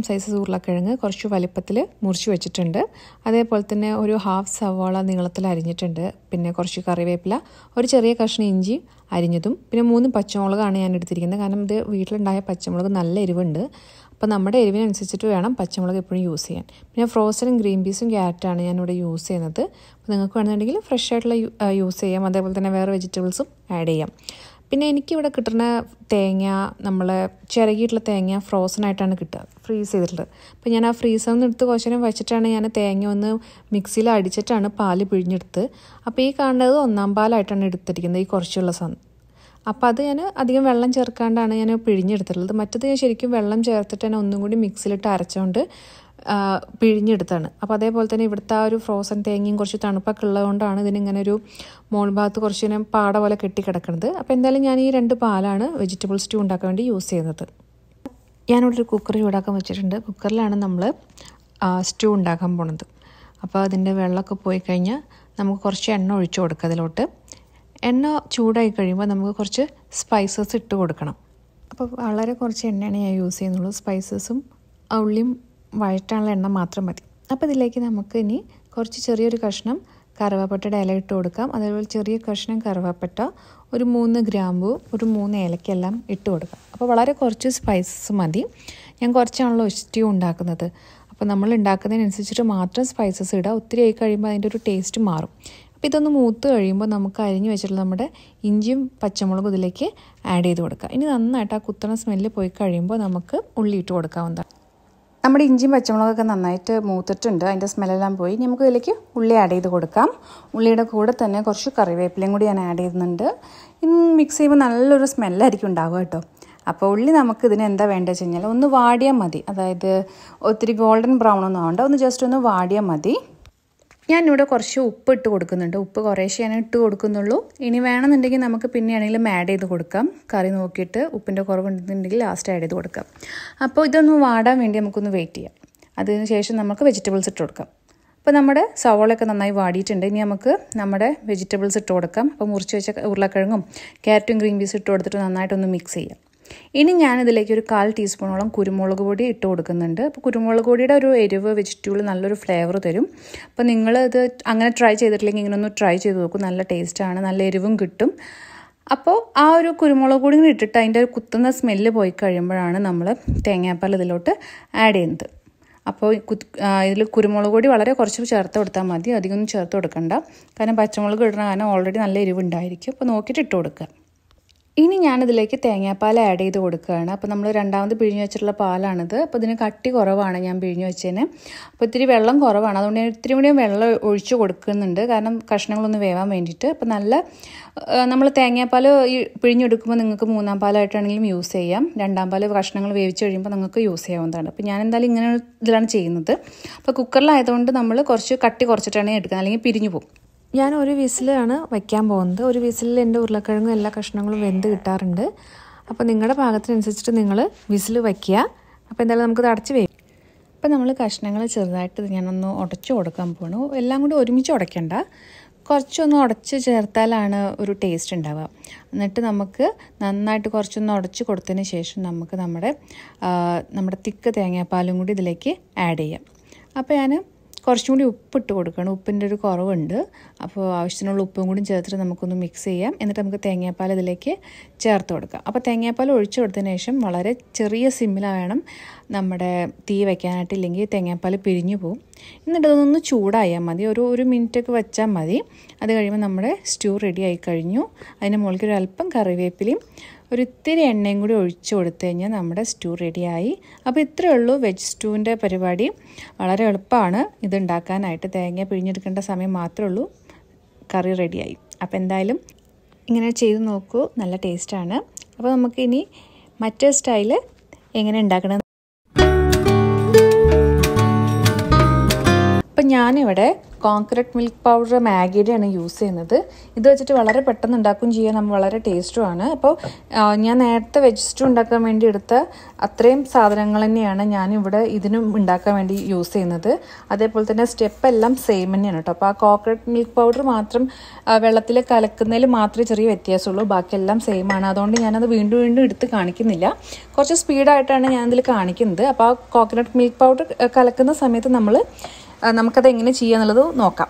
medium size ഉരുളക്കിഴങ്ങ് കുറച്ച് വലിപ്പത്തിൽ മുറിച്ച് വെച്ചിട്ടുണ്ട് അതേപോലെ തന്നെ ഒരു ഹാഫ് സവാള നീളത്തിൽ അരിഞ്ഞിട്ടുണ്ട് പിന്നെ കുറച്ച് കറിവേപ്പില ഒരു ചെറിയ കഷ്ണം ഇഞ്ചി അരിഞ്ഞതും പിന്നെ മൂന്ന് പച്ചമുളകാണ് ഞാൻ എടുത്തിരിക്കുന്നത് കാരണം ഇത് വീട്ടിലുണ്ടായ പച്ചമുളക് നല്ല എരിവുണ്ട് അപ്പോൾ നമ്മുടെ എരിവിനനുസരിച്ചിട്ട് വേണം പച്ചമുളക് എപ്പോഴും യൂസ് ചെയ്യാൻ പിന്നെ ഫ്രോസനും ഗ്രീൻ പീസും ക്യാരറ്റാണ് ഞാനിവിടെ യൂസ് ചെയ്യുന്നത് അപ്പോൾ നിങ്ങൾക്ക് വേണമെന്നുണ്ടെങ്കിൽ ഫ്രഷ് ആയിട്ടുള്ള യൂസ് ചെയ്യാം അതേപോലെ തന്നെ വേറെ വെജിറ്റബിൾസും ആഡ് ചെയ്യാം പിന്നെ എനിക്കിവിടെ കിട്ടുന്ന തേങ്ങ നമ്മൾ ചിരകിയിട്ടുള്ള തേങ്ങ ഫ്രോസൺ ആയിട്ടാണ് കിട്ടുക ഫ്രീസ് ചെയ്തിട്ടുള്ളത് അപ്പോൾ ഞാൻ ആ ഫ്രീസറിൽ നിന്ന് എടുത്ത് കുറച്ച് നേരം വെച്ചിട്ടാണ് ഞാൻ തേങ്ങ ഒന്ന് മിക്സിയിൽ അടിച്ചിട്ടാണ് പാല് പിഴിഞ്ഞെടുത്ത് അപ്പോൾ ഈ കാണുന്നത് ഒന്നാം പാലായിട്ടാണ് എടുത്തിരിക്കുന്നത് ഈ കുറച്ചുള്ള സ അപ്പോൾ അത് ഞാൻ അധികം വെള്ളം ചേർക്കാണ്ടാണ് ഞാൻ പിഴിഞ്ഞെടുത്തിട്ടുള്ളത് മറ്റത് ഞാൻ ശരിക്കും വെള്ളം ചേർത്തിട്ട് തന്നെ ഒന്നും കൂടി മിക്സിയിലിട്ട് അരച്ചുകൊണ്ട് പിഴിഞ്ഞെടുത്താണ് അപ്പോൾ അതേപോലെ തന്നെ ഇവിടുത്തെ ആ ഒരു ഫ്രോസൺ തേങ്ങയും കുറച്ച് തണുപ്പൊക്കെ ഉള്ളതുകൊണ്ടാണ് ഇതിനിങ്ങനെ ഒരു മോൾ ഭാഗത്ത് കുറച്ച് ഇങ്ങനെ പാട പോലെ കെട്ടിക്കിടക്കുന്നത് അപ്പോൾ എന്തായാലും ഞാൻ ഈ രണ്ട് പാലാണ് വെജിറ്റബിൾ സ്റ്റൂ ഉണ്ടാക്കാൻ വേണ്ടി യൂസ് ചെയ്യുന്നത് ഞാനിവിടെ ഒരു കുക്കർ ചൂടാക്കാൻ വെച്ചിട്ടുണ്ട് കുക്കറിലാണ് നമ്മൾ സ്റ്റൂ ഉണ്ടാക്കാൻ പോണത് അപ്പോൾ അതിൻ്റെ വെള്ളമൊക്കെ പോയി കഴിഞ്ഞാൽ നമുക്ക് കുറച്ച് എണ്ണ ഒഴിച്ചു കൊടുക്കുക അതിലോട്ട് എണ്ണ ചൂടായി കഴിയുമ്പോൾ നമുക്ക് കുറച്ച് സ്പൈസസ് ഇട്ട് കൊടുക്കണം അപ്പോൾ വളരെ കുറച്ച് എണ്ണയാണ് ഞാൻ യൂസ് ചെയ്യുന്നുള്ളൂ സ്പൈസസും ഉള്ളിയും വഴറ്റാനുള്ള എണ്ണ മാത്രം മതി അപ്പോൾ ഇതിലേക്ക് നമുക്ക് ഇനി കുറച്ച് ചെറിയൊരു കഷ്ണം കറുവാപ്പട്ടയുടെ ഇല ഇട്ട് കൊടുക്കാം അതേപോലെ ചെറിയ കഷ്ണം കറുവാപ്പട്ട ഒരു മൂന്ന് ഗ്രാമ്പു ഒരു മൂന്ന് ഏലക്കെല്ലാം ഇട്ട് കൊടുക്കാം അപ്പോൾ വളരെ കുറച്ച് സ്പൈസസ് മതി ഞാൻ കുറച്ചാണല്ലോ സ്റ്റ്യൂ ഉണ്ടാക്കുന്നത് അപ്പോൾ നമ്മൾ ഉണ്ടാക്കുന്നതിനനുസരിച്ചിട്ട് മാത്രം സ്പൈസസ് ഇടുക ഒത്തിരി ആയി കഴിയുമ്പോൾ അതിൻ്റെ ഒരു ടേസ്റ്റ് മാറും അപ്പോൾ ഇതൊന്ന് മൂത്ത് കഴിയുമ്പോൾ നമുക്ക് അരിഞ്ഞു വെച്ചിട്ടുള്ള നമ്മുടെ ഇഞ്ചിയും പച്ചമുളകും ഇതിലേക്ക് ആഡ് ചെയ്ത് കൊടുക്കുക ഇനി നന്നായിട്ട് ആ കുത്തണ സ്മെല്ല് പോയി കഴിയുമ്പോൾ നമുക്ക് ഉള്ളി ഇട്ട് കൊടുക്കാവുന്നതാണ് നമ്മുടെ ഇഞ്ചിയും പച്ചമുളകൊക്കെ നന്നായിട്ട് മൂത്തിട്ടുണ്ട് അതിൻ്റെ സ്മെല്ലെല്ലാം പോയി നമുക്ക് ഇതിലേക്ക് ഉള്ളി ആഡ് ചെയ്ത് കൊടുക്കാം ഉള്ളിയുടെ കൂടെ തന്നെ കുറച്ച് കറിവേപ്പിലയും കൂടി ഞാൻ ആഡ് ചെയ്യുന്നുണ്ട് ഇന്ന് മിക്സ് ചെയ്യുമ്പോൾ നല്ലൊരു സ്മെല്ലായിരിക്കും ഉണ്ടാവുക കേട്ടോ അപ്പോൾ ഉള്ളി നമുക്ക് ഇതിന് എന്താ വേണ്ടത് വെച്ച് കഴിഞ്ഞാൽ ഒന്ന് വാടിയാൽ മതി അതായത് ഒത്തിരി ഗോൾഡൻ ബ്രൗൺ ഒന്നും ആവണ്ട ഒന്ന് ജസ്റ്റ് ഒന്ന് വാടിയാൽ മതി ഞാനിവിടെ കുറച്ച് ഉപ്പ് ഇട്ട് കൊടുക്കുന്നുണ്ട് ഉപ്പ് കുറേശ്ശെ ഞാൻ ഇട്ട് കൊടുക്കുന്നുള്ളൂ ഇനി വേണമെന്നുണ്ടെങ്കിൽ നമുക്ക് പിന്നെയാണെങ്കിലും ആഡ് ചെയ്ത് കൊടുക്കാം കറി നോക്കിയിട്ട് ഉപ്പിൻ്റെ കുറവുണ്ടെന്നുണ്ടെങ്കിൽ ലാസ്റ്റ് ആഡ് ചെയ്ത് കൊടുക്കാം അപ്പോൾ ഇതൊന്ന് വാടാൻ വേണ്ടി നമുക്കൊന്ന് വെയിറ്റ് ചെയ്യാം അതിന് ശേഷം നമുക്ക് വെജിറ്റബിൾസ് ഇട്ട് കൊടുക്കാം അപ്പോൾ നമ്മുടെ സവോളയൊക്കെ നന്നായി വാടിയിട്ടുണ്ട് ഇനി നമുക്ക് നമ്മുടെ വെജിറ്റബിൾസ് ഇട്ട് കൊടുക്കാം അപ്പോൾ മുറിച്ച് വെച്ച ഉരുളക്കിഴങ്ങും ക്യാരറ്റും ഗ്രീൻ പീസും ഇട്ട് കൊടുത്തിട്ട് നന്നായിട്ടൊന്ന് മിക്സ് ചെയ്യാം ഇനി ഞാനിതിലേക്ക് ഒരു കാൽ ടീസ്പൂണോളം കുരുമുളക് പൊടി ഇട്ട് കൊടുക്കുന്നുണ്ട് അപ്പോൾ കുരുമുളക് പൊടിയുടെ ഒരു എരിവ് വെജിറ്റബിൾ നല്ലൊരു ഫ്ലേവർ തരും അപ്പോൾ നിങ്ങൾ ഇത് അങ്ങനെ ട്രൈ ചെയ്തിട്ടില്ലെങ്കിൽ ഇങ്ങനെ ഒന്ന് ട്രൈ ചെയ്ത് നോക്കും നല്ല ടേസ്റ്റാണ് നല്ല എരിവും കിട്ടും അപ്പോൾ ആ ഒരു കുരുമുളക് പൊടി ഇട്ടിട്ട് അതിൻ്റെ ഒരു കുത്തുന്ന സ്മെല്ല് പോയി കഴിയുമ്പോഴാണ് നമ്മൾ തേങ്ങാപ്പാൽ ഇതിലോട്ട് ആഡ് ചെയ്യുന്നത് അപ്പോൾ ഇതിൽ കുരുമുളക് പൊടി വളരെ കുറച്ച് ചേർത്ത് കൊടുത്താൽ മതി അധികമൊന്നും ചേർത്ത് കൊടുക്കണ്ട കാരണം പച്ചമുളക് ഇടണ കാരണം ഓൾറെഡി നല്ല എരിവുണ്ടായിരിക്കും അപ്പോൾ നോക്കിയിട്ട് ഇട്ട് കൊടുക്കുക ഇനി ഞാനിതിലേക്ക് തേങ്ങാപ്പാൽ ആഡ് ചെയ്ത് കൊടുക്കുകയാണ് അപ്പോൾ നമ്മൾ രണ്ടാമത് പിഴിഞ്ഞ് വെച്ചിട്ടുള്ള പാലാണിത് അപ്പോൾ ഇതിന് കട്ടി കുറവാണ് ഞാൻ പിഴിഞ്ഞ് വെച്ചതിന് അപ്പോൾ ഇത്തിരി വെള്ളം കുറവാണ് അതുകൊണ്ട് ഞാൻ ഇത്തിരി കൂടി വെള്ളം ഒഴിച്ച് കൊടുക്കുന്നുണ്ട് കാരണം കഷ്ണങ്ങളൊന്ന് വേവാൻ വേണ്ടിയിട്ട് അപ്പോൾ നല്ല നമ്മൾ തേങ്ങാപ്പാൽ ഈ പിഴിഞ്ഞെടുക്കുമ്പോൾ നിങ്ങൾക്ക് മൂന്നാം പാലായിട്ടാണെങ്കിലും യൂസ് ചെയ്യാം രണ്ടാം പാൽ കഷ്ണങ്ങൾ വേവിച്ച് കഴിയുമ്പോൾ നിങ്ങൾക്ക് യൂസ് ചെയ്യാവുന്നതാണ് അപ്പോൾ ഞാൻ എന്തായാലും ഇങ്ങനെ ഇതിലാണ് ചെയ്യുന്നത് അപ്പോൾ കുക്കറിലായതുകൊണ്ട് നമ്മൾ കുറച്ച് കട്ടി കുറച്ചിട്ടാണ് എടുക്കുന്നത് അല്ലെങ്കിൽ പിരിഞ്ഞു പോകും ഞാൻ ഒരു വിസിലാണ് വയ്ക്കാൻ പോകുന്നത് ഒരു വിസിലിൽ എൻ്റെ ഉരുളക്കിഴങ്ങും എല്ലാ കഷ്ണങ്ങളും വെന്ത് കിട്ടാറുണ്ട് അപ്പോൾ നിങ്ങളുടെ പാകത്തിനനുസരിച്ചിട്ട് നിങ്ങൾ വിസിൽ വയ്ക്കുക അപ്പോൾ എന്തായാലും നമുക്കത് അടച്ച് വേവും അപ്പോൾ നമ്മൾ കഷ്ണങ്ങൾ ചെറുതായിട്ട് ഞാനൊന്ന് ഉടച്ചു കൊടുക്കാൻ പോണു എല്ലാം കൂടി ഒരുമിച്ച് ഉടയ്ക്കണ്ട കുറച്ചൊന്ന് ഉടച്ച് ചേർത്താലാണ് ഒരു ടേസ്റ്റ് ഉണ്ടാവുക എന്നിട്ട് നമുക്ക് നന്നായിട്ട് കുറച്ചൊന്ന് ഉടച്ച് കൊടുത്തതിന് ശേഷം നമുക്ക് നമ്മുടെ നമ്മുടെ തിക്ക് തേങ്ങാപ്പാലും കൂടി ഇതിലേക്ക് ആഡ് ചെയ്യാം അപ്പോൾ ഞാൻ കുറച്ചും കൂടി ഉപ്പിട്ട് കൊടുക്കണം ഉപ്പിൻ്റെ ഒരു കുറവുണ്ട് അപ്പോൾ ആവശ്യത്തിനുള്ള ഉപ്പും കൂടി ചേർത്തിട്ട് നമുക്കൊന്ന് മിക്സ് ചെയ്യാം എന്നിട്ട് നമുക്ക് തേങ്ങാപ്പാൽ ഇതിലേക്ക് ചേർത്ത് കൊടുക്കാം അപ്പോൾ തേങ്ങാപ്പാൽ ഒഴിച്ചു കൊടുത്തതിന് ശേഷം വളരെ ചെറിയ സിമ്മിൽ വേണം നമ്മുടെ തീ വയ്ക്കാനായിട്ട് ഇല്ലെങ്കിൽ തേങ്ങാപ്പാൽ പിരിഞ്ഞു പോകും എന്നിട്ട് അതൊന്ന് ചൂടായാൽ മതി ഒരു ഒരു മിനിറ്റൊക്കെ വെച്ചാൽ മതി അത് കഴിയുമ്പോൾ നമ്മുടെ സ്റ്റൂ റെഡി ആയി കഴിഞ്ഞു അതിന് മുകളിൽ ഒരു അല്പം കറിവേപ്പിലയും ഒരു ഇത്തിരി എണ്ണയും കൂടി ഒഴിച്ചു കൊടുത്തു കഴിഞ്ഞാൽ നമ്മുടെ സ്റ്റൂ റെഡിയായി അപ്പോൾ ഇത്രയേ ഉള്ളൂ വെജ് സ്റ്റൂവിൻ്റെ പരിപാടി വളരെ എളുപ്പമാണ് ഇത് ഉണ്ടാക്കാനായിട്ട് തേങ്ങ പിഴിഞ്ഞെടുക്കേണ്ട സമയം മാത്രമേ ഉള്ളൂ കറി റെഡിയായി അപ്പോൾ എന്തായാലും ഇങ്ങനെ ചെയ്ത് നോക്കൂ നല്ല ടേസ്റ്റാണ് അപ്പോൾ നമുക്കിനി മറ്റേ സ്റ്റൈല് എങ്ങനെ ഉണ്ടാക്കണം അപ്പം ഞാനിവിടെ കോൺക്രീറ്റ് മിൽക്ക് പൗഡർ മാഗിയുടെയാണ് യൂസ് ചെയ്യുന്നത് ഇത് വെച്ചിട്ട് വളരെ പെട്ടെന്ന് ഉണ്ടാക്കുകയും ചെയ്യാൻ നമ്മൾ വളരെ ടേസ്റ്റുമാണ് അപ്പോൾ ആ, ഞാൻ നേരത്തെ വെജ് സ്റ്റൂ ഉണ്ടാക്കാൻ വേണ്ടി എടുത്ത അത്രയും സാധനങ്ങൾ തന്നെയാണ് ഞാൻ ഇവിടെ ഇതിനും ഉണ്ടാക്കാൻ വേണ്ടി യൂസ് ചെയ്യുന്നത് അതേപോലെ തന്നെ സ്റ്റെപ്പ് എല്ലാം സെയിം തന്നെയാണ് കേട്ടോ അപ്പോൾ ആ കോക്കനട്ട് മിൽക്ക് പൗഡർ മാത്രം വെള്ളത്തിൽ കലക്കുന്നതിൽ മാത്രമേ ചെറിയ വ്യത്യാസമുള്ളൂ ബാക്കിയെല്ലാം സെയിം ആണ് അതുകൊണ്ട് ഞാനത് വീണ്ടും വീണ്ടും എടുത്ത് കാണിക്കുന്നില്ല കുറച്ച് സ്പീഡായിട്ടാണ് ഞാനതിൽ കാണിക്കുന്നത് അപ്പോൾ ആ കോക്കനട്ട് മിൽക്ക് പൗഡർ കലക്കുന്ന സമയത്ത് നമ്മൾ നമുക്കത് എങ്ങനെ ചെയ്യാന്നുള്ളത് നോക്കാം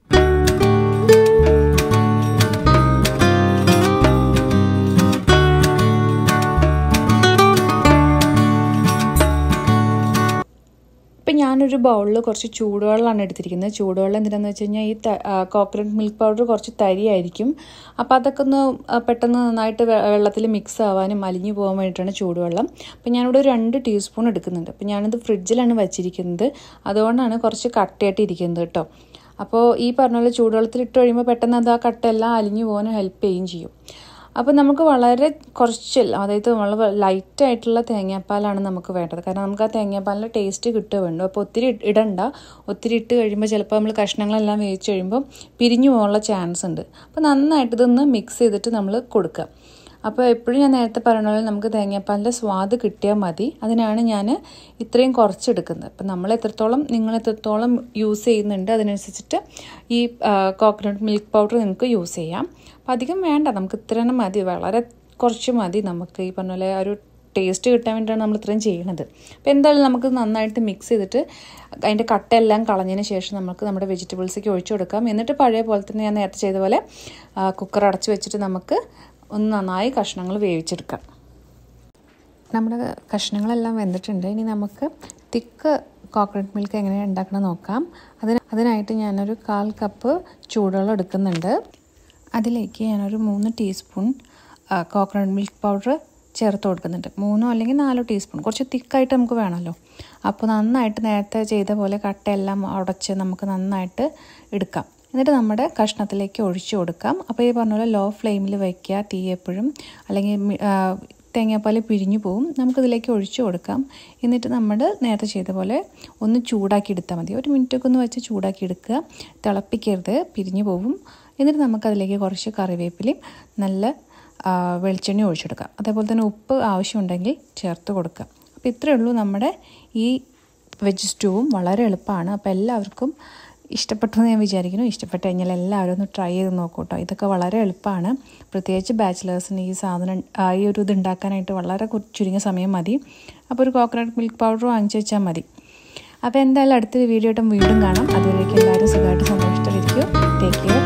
ഇപ്പം ഞാനൊരു ബൗളിൽ കുറച്ച് ചൂടുവെള്ളമാണ് എടുത്തിരിക്കുന്നത് ചൂടുവെള്ളം എന്തിനാന്ന് വെച്ച് കഴിഞ്ഞാൽ ഈ കോക്കനട്ട് മിൽക്ക് പൗഡർ കുറച്ച് തരിയായിരിക്കും അപ്പോൾ അതൊക്കെ ഒന്ന് ആ, പെട്ടെന്ന് നന്നായിട്ട് വെ- വെള്ളത്തിൽ മിക്സ് ആവാനും അലിഞ്ഞു പോകാൻ വേണ്ടിയിട്ടാണ് ചൂടുവെള്ളം അപ്പം ഞാനിവിടെ ഒരു രണ്ട് ടീസ്പൂൺ എടുക്കുന്നുണ്ട് അപ്പം ഞാനിത് ഫ്രിഡ്ജിലാണ് വെച്ചിരിക്കുന്നത് അതുകൊണ്ടാണ് കുറച്ച് കട്ടയായിട്ട് ഇരിക്കുന്നത് കേട്ടോ അപ്പോൾ ഈ പറഞ്ഞ പോലെ ചൂടുവെള്ളത്തിൽ ഇട്ട് കഴിയുമ്പോൾ പെട്ടെന്ന് അത് ആ കട്ടയെല്ലാം അലിഞ്ഞു പോകാൻ ഹെൽപ്പ് ചെയ്യുകയും ചെയ്യും അപ്പോൾ നമുക്ക് വളരെ കുറച്ച് അതായത് നമ്മൾ ലൈറ്റ് ആയിട്ടുള്ള തേങ്ങാപ്പാലാണ് നമുക്ക് വേണ്ടത് കാരണം നമുക്ക് ആ തേങ്ങാപ്പാലിൻ്റെ ടേസ്റ്റ് കിട്ടുക വേണ്ടു അപ്പോൾ ഒത്തിരി ഇ- ഇടണ്ട ഒത്തിരി ഇട്ട് കഴിയുമ്പോൾ ചിലപ്പോൾ നമ്മൾ കഷ്ണങ്ങളെല്ലാം വേവിച്ച് കഴിയുമ്പോൾ പിരിഞ്ഞു പോകാനുള്ള ചാൻസ് ഉണ്ട് അപ്പോൾ നന്നായിട്ട് ഇതൊന്ന് മിക്സ് ചെയ്തിട്ട് നമ്മൾ കൊടുക്കുക അപ്പോൾ എപ്പോഴും ഞാൻ നേരത്തെ പറഞ്ഞ പോലെ നമുക്ക് തേങ്ങാപ്പാലിൻ്റെ സ്വാദ് കിട്ടിയാൽ മതി അതിനാണ് ഞാൻ ഇത്രയും കുറച്ചെടുക്കുന്നത് അപ്പം നമ്മൾ എത്രത്തോളം നിങ്ങൾ എത്രത്തോളം യൂസ് ചെയ്യുന്നുണ്ട് അതിനനുസരിച്ചിട്ട് ഈ കോക്കനട്ട് മിൽക്ക് പൗഡർ നിങ്ങൾക്ക് യൂസ് ചെയ്യാം അപ്പം അധികം വേണ്ട നമുക്ക് ഇത്ര തന്നെ മതി വളരെ കുറച്ച് മതി നമുക്ക് ഈ പറഞ്ഞ പോലെ ആ ഒരു ടേസ്റ്റ് കിട്ടാൻ വേണ്ടിയിട്ടാണ് നമ്മൾ ഇത്രയും ചെയ്യണത് അപ്പോൾ എന്തായാലും നമുക്ക് നന്നായിട്ട് മിക്സ് ചെയ്തിട്ട് അതിൻ്റെ കട്ടയെല്ലാം കളഞ്ഞതിന് ശേഷം നമുക്ക് നമ്മുടെ വെജിറ്റബിൾസൊക്കെ ഒഴിച്ചു കൊടുക്കാം എന്നിട്ട് പഴയ പോലെ തന്നെ ഞാൻ നേരത്തെ ചെയ്ത പോലെ കുക്കർ അടച്ച് വെച്ചിട്ട് നമുക്ക് ഒന്ന് നന്നായി കഷ്ണങ്ങൾ വേവിച്ചെടുക്കാം നമ്മുടെ കഷ്ണങ്ങളെല്ലാം വെന്തിട്ടുണ്ട് ഇനി നമുക്ക് തിക്ക് കോക്കനട്ട് മിൽക്ക് എങ്ങനെയാണ് ഉണ്ടാക്കണം നോക്കാം അതിന് അതിനായിട്ട് ഞാനൊരു കാൽ കപ്പ് ചൂടുവെള്ളം എടുക്കുന്നുണ്ട് അതിലേക്ക് ഞാനൊരു മൂന്ന് ടീസ്പൂൺ കോക്കനട്ട് മിൽക്ക് പൗഡർ ചേർത്ത് കൊടുക്കുന്നുണ്ട് മൂന്നോ അല്ലെങ്കിൽ നാലോ ടീസ്പൂൺ കുറച്ച് തിക്കായിട്ട് നമുക്ക് വേണമല്ലോ അപ്പോൾ നന്നായിട്ട് നേരത്തെ ചെയ്ത പോലെ കട്ടയെല്ലാം ഉടച്ച് നമുക്ക് നന്നായിട്ട് എടുക്കാം എന്നിട്ട് നമ്മുടെ കഷ്ണത്തിലേക്ക് ഒഴിച്ചു കൊടുക്കാം അപ്പോൾ ഈ പറഞ്ഞ പോലെ ലോ ഫ്ലെയിമിൽ വയ്ക്കുക തീ എപ്പോഴും അല്ലെങ്കിൽ മി- ആ, തേങ്ങാപ്പാൽ പിരിഞ്ഞു പോവും നമുക്കിതിലേക്ക് ഒഴിച്ചു കൊടുക്കാം എന്നിട്ട് നമ്മൾ നേരത്തെ ചെയ്ത പോലെ ഒന്ന് ചൂടാക്കി എടുത്താൽ മതി ഒരു മിനിറ്റൊക്കെ ഒന്ന് വെച്ച് ചൂടാക്കി എടുക്കുക തിളപ്പിക്കരുത് പിരിഞ്ഞു പോവും എന്നിട്ട് നമുക്കതിലേക്ക് കുറച്ച് കറിവേപ്പിലയും നല്ല ആ, വെളിച്ചെണ്ണ ഒഴിച്ചെടുക്കാം അതേപോലെ തന്നെ ഉപ്പ് ആവശ്യമുണ്ടെങ്കിൽ ചേർത്ത് കൊടുക്കുക അപ്പോൾ ഇത്രയേ ഉള്ളൂ നമ്മുടെ ഈ വെജ് സ്റ്റൂവും വളരെ എളുപ്പമാണ് അപ്പോൾ എല്ലാവർക്കും ഇഷ്ടപ്പെട്ടു എന്ന് ഞാൻ വിചാരിക്കുന്നു ഇഷ്ടപ്പെട്ട് കഴിഞ്ഞാൽ എല്ലാവരും ഒന്ന് ട്രൈ ചെയ്ത് നോക്കൂ കേട്ടോ ഇതൊക്കെ വളരെ എളുപ്പമാണ് പ്രത്യേകിച്ച് ബാച്ചിലേഴ്സിന് ഈ സാധനം ആ, ഈ ഒരു ഇത് ഉണ്ടാക്കാനായിട്ട് വളരെ കു- ചുരുങ്ങിയ സമയം മതി അപ്പോൾ ഒരു കോക്കനട്ട് മിൽക്ക് പൗഡർ വാങ്ങിച്ചു വെച്ചാൽ മതി അപ്പോൾ എന്തായാലും അടുത്തൊരു വീഡിയോ ആയിട്ടും വീണ്ടും കാണാം അതുവരേക്കും എല്ലാവരും സുഖമായിട്ട് സന്തോഷത്തിലിരിക്കും ടേക്ക് കെയർ